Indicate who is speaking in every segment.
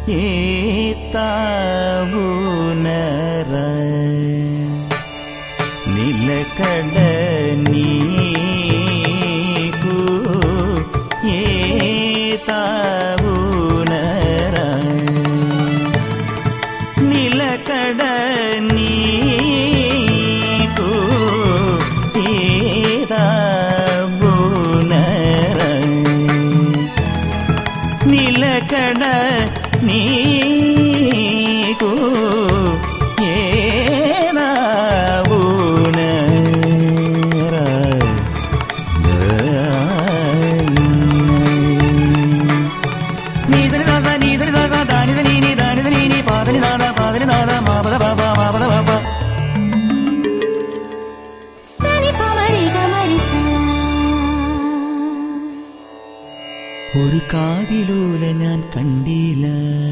Speaker 1: ഏത്താവൂനറ നിലക്കട നീക്കു ഏത്താവൂനറ നിലക്കട നീക്കു ഏതാവൂനറ నిలకడ నీకు ఏనావునరా నీసరి దాస నీసరి దాస దానిస నీని దానిస నీని పాదని దాద పాదని దాద మాపద బాబ మాపద బాబ
Speaker 2: సరి పమరి గమరి సా
Speaker 1: ഒരു കാതിലൂല ഞാൻ കണ്ടില്ല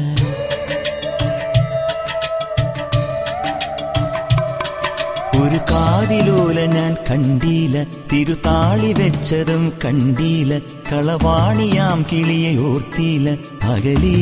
Speaker 1: ഒരു കാതിലൂല ഞാൻ കണ്ടില്ല തിരുതാളി വെച്ചതും കണ്ടില്ല കളവാണിയാം കിളിയെ ഓർത്തില്ല പകലീ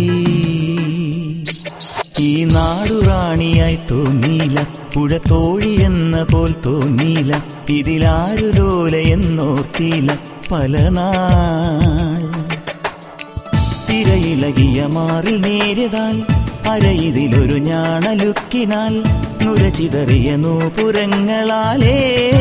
Speaker 1: ഈ നാടുറാണിയായി തോന്നിയില്ല പുഴ തോഴി എന്ന പോൽ തോന്നിയില്ല ഇതിലാരു ലോല എന്നോർത്തിയില്ല പല നാൾ തിരയിളകിയ മാറിൽ നേരിതാൽ അരയിതിലൊരു ഞാണലുക്കിനാൽ നുരചിതറിയ നൂപുരങ്ങളാലേ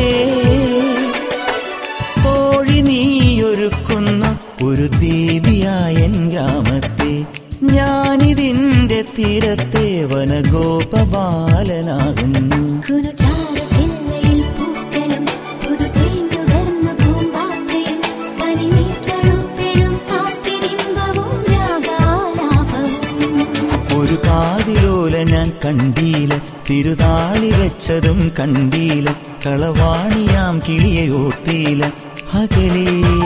Speaker 1: തോഴി നീയൊരുക്കുന്ന ഒരു ദേവിയായൻ ഗ്രാമത്തെ ഞാനിതിന്റെ തീരത്തെ വനഗോപബാലനാകുന്നു
Speaker 2: കുനുചാര ചില്ലയിൽ പൂക്കളും പുതുതേനുകർന്ന പൂമ്പാറ്റയും പനിനീർത്തണുപ്പിഴും കാറ്റിനിമ്പവും രാഗാലാപവും
Speaker 1: ഒരു കാതിലോല ഞാൻ കണ്ടീല തിരുതാളി വെച്ചതും കണ്ടീല കളവാണിയാം കിളിയെ ഓർത്തീല അകലേ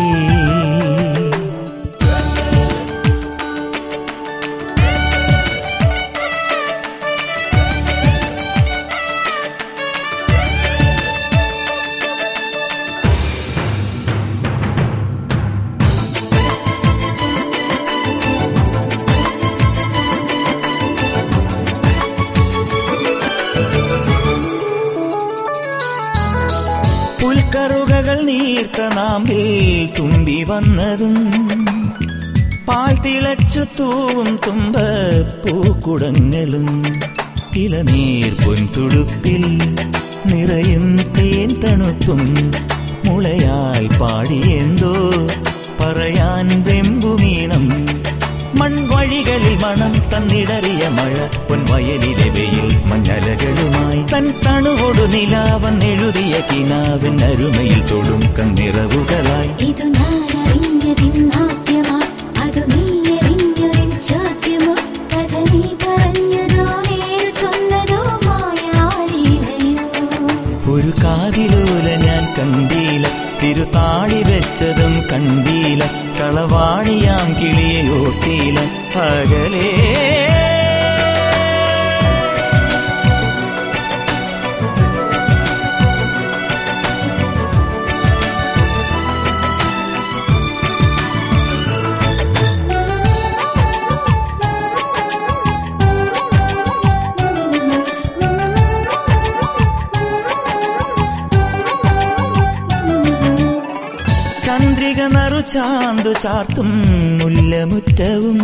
Speaker 1: പുൽക്കറുകകൾ നീർത്ത നാമ്പിൽ തുമ്പി വന്നതും പാൽ തിളച്ചു തൂവും തുമ്പ പൂക്കുടങ്ങളും ഇളനീർ പൊൻതുടുപ്പിൽ നിറയും തേൻ തണുപ്പും മുളയാൽ പാടിയെന്തോ പറയാൻ വെമ്പുമീണം മൺവഴികളിൽ മണം തന്നിടറിയ മഴ പൊൻവയലിലെ വെയിൽ മഞ്ഞലകളുമായി തൻ തണുവൊടു നിലാവൻ എഴുതിയ കിനാവിൻ അരുമയിൽ തൊടും കണ്ണിറവുകളായി
Speaker 2: ഇതു ഞാനറിഞ്ഞതിൻ നാട്യമാ അതു നീ എറിഞ്ഞൊരിൻ ചോദ്യമോ കഥ നീ പറഞ്ഞതോ നേരു ചൊന്നതോ മായാലീലയോ
Speaker 1: ഒരു കാതിലൂല ഞാൻ കണ്ടീല തിരുതാളി വെച്ചതും കണ്ടീല കളവാണിയാം കിളിയെ ഓർത്തീല പകലേ ചന്ദ്രിക നറു ചാന്തു ചാർത്തും മുല്ലമുറ്റവും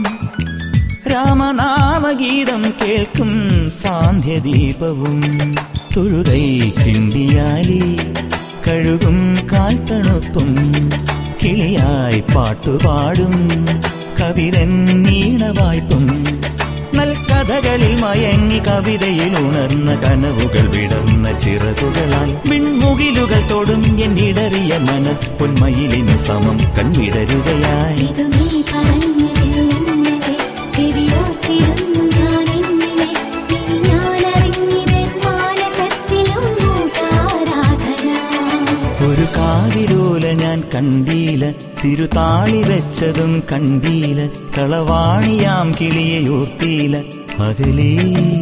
Speaker 1: രാമനാമഗീതം കേൾക്കും സാന്ധ്യദീപവും തൊഴുകൈ കിണ്ടിയാലി കഴുകും കാൽത്തണുപ്പും കിളിയായി പാട്ടുപാടും കവിതൻ നീണവായ്പും നൽകഥകളിൽ മയങ്ങി കവിതയിൽ ഉണർന്ന കനവുകൾ വിടർന്ന ചിറകുകളാൽ വിൺമുകിലുകൾ തൊടും എന്നിടറിയ മന പൊന്മയിലിനു സമം കൺവിടരുകയായി
Speaker 2: ഇതു നീ പറഞ്ഞതിൽ ഇന്നലെ ചെവിയോർത്തിരുന്നു ഞാൻ ഇന്നലെ നീ ഞാനറിഞ്ഞിതൻ മാനസത്തിലും മൂകാരാധന
Speaker 1: ഒരു കാതിരോല ഞാൻ കണ്ടീല തിരുതാളി വെച്ചതും കണ്ടീല കളവാണിയാം കിളിയെ ഓർത്തീല അകലേ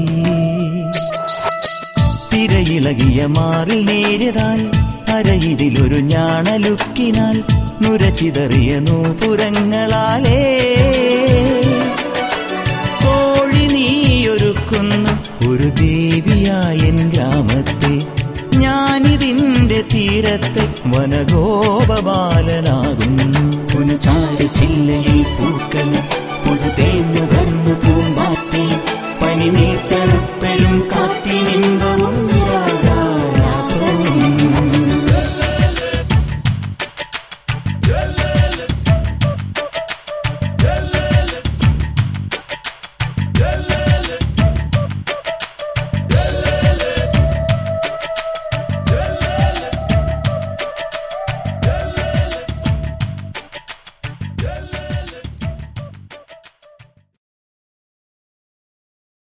Speaker 1: തിരയിളകിയ മാറിൽ നേരിതാൽ അരയിതിലൊരു ഞാണലുക്കിനാൽ നുരചിതറിയ നൂപുരങ്ങളാലേ വനഗോപബാലനാകുന്നു പുനചാരി ചില്ലയിൽ പൂക്കളും പുതുതേൻ നുകർന്നു പൂമ്പാറ്റയും പനിനീർത്തണ